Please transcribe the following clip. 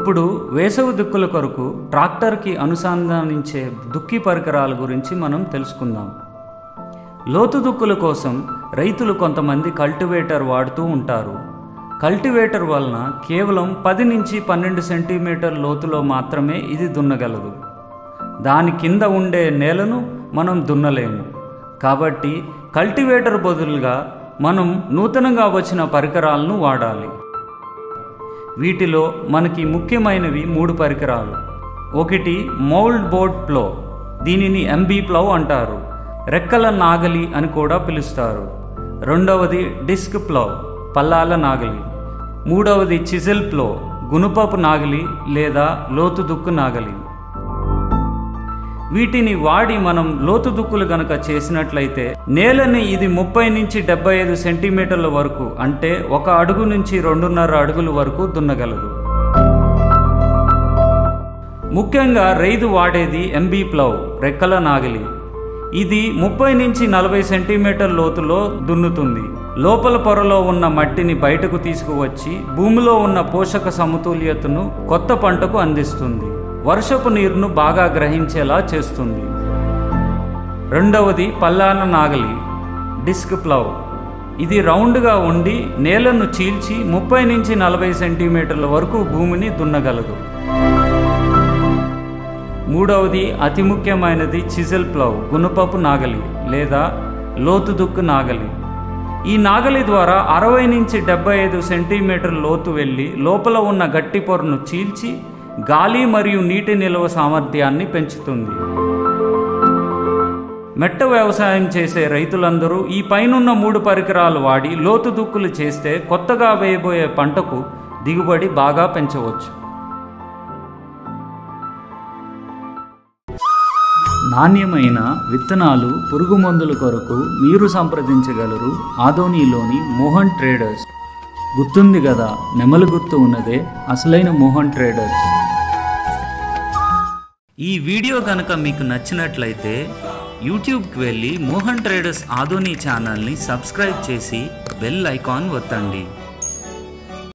ఇప్పుడు వేసవి దుక్కుల కొరకు ట్రాక్టర్కి అనుసంధానించే దుక్కి పరికరాల గురించి మనం తెలుసుకుందాం లోతు దుక్కుల కోసం రైతులు కొంతమంది కల్టివేటర్ వాడుతూ ఉంటారు కల్టివేటర్ వలన కేవలం పది నుంచి పన్నెండు సెంటీమీటర్ లోతులో మాత్రమే ఇది దున్నగలదు దాని కింద ఉండే నేలను మనం దున్నలేము కాబట్టి కల్టివేటర్ బదులుగా మనం నూతనంగా వచ్చిన పరికరాలను వాడాలి వీటిలో మనకి ముఖ్యమైనవి మూడు పరికరాలు ఒకటి మౌల్డ్ బోర్డ్ ప్లో దీనిని ఎంబీ ప్లవ్ అంటారు రెక్కల నాగలి అని కూడా పిలుస్తారు రెండవది డిస్క్ ప్లవ్ పల్లాల నాగలి మూడవది చిజిల్ ప్లో గునుపపు నాగలి లేదా లోతు దుక్కు నాగలి వీటిని వాడి మనం లోతు దుక్కులు గనక చేసినట్లయితే నేలని ఇది ముప్పై నుంచి డెబ్బై ఐదు సెంటీమీటర్ల వరకు అంటే ఒక అడుగు నుంచి రెండున్నర అడుగుల వరకు దున్నగలదు ముఖ్యంగా రైతు వాడేది ఎంబీ ప్లవ్ రెక్కల నాగలి ఇది ముప్పై నుంచి నలభై సెంటీమీటర్ లోతులో దున్నుతుంది లోపల పొరలో ఉన్న మట్టిని బయటకు తీసుకువచ్చి భూమిలో ఉన్న పోషక సమతుల్యతను కొత్త పంటకు అందిస్తుంది వర్షపు నీరును బాగా గ్రహించేలా చేస్తుంది రెండవది పల్లాల నాగలి డిస్క్ ప్లవ్ ఇది రౌండ్గా ఉండి నేలను చీల్చి ముప్పై నుంచి నలభై సెంటీమీటర్ల వరకు భూమిని దున్నగలదు మూడవది అతి ముఖ్యమైనది చిజల్ ప్లవ్ గుణపపు నాగలి లేదా లోతు దుక్కు నాగలి ఈ నాగలి ద్వారా అరవై నుంచి డెబ్బై ఐదు సెంటీమీటర్ లోతు వెళ్ళి లోపల ఉన్న గట్టి పొరను చీల్చి గాలి మరియు నీటి నిల్వ సామర్థ్యాన్ని పెంచుతుంది మెట్ట వ్యవసాయం చేసే రైతులందరూ ఈ పైనున్న మూడు పరికరాలు వాడి లోతు దుక్కులు చేస్తే కొత్తగా వేయబోయే పంటకు దిగుబడి బాగా పెంచవచ్చు నాణ్యమైన విత్తనాలు పురుగు మందుల కొరకు మీరు సంప్రదించగలరు ఆదోనిలోని మోహన్ ట్రేడర్స్ గుర్తుంది కదా నెమలి గుర్తు ఉన్నదే అసలైన మోహన్ ట్రేడర్స్ ఈ వీడియో కనుక మీకు నచ్చినట్లయితే యూట్యూబ్కి వెళ్ళి మోహన్ ట్రేడర్స్ ఆదోని ఛానల్ని సబ్స్క్రైబ్ చేసి బెల్ ఐకాన్ ఒత్తండి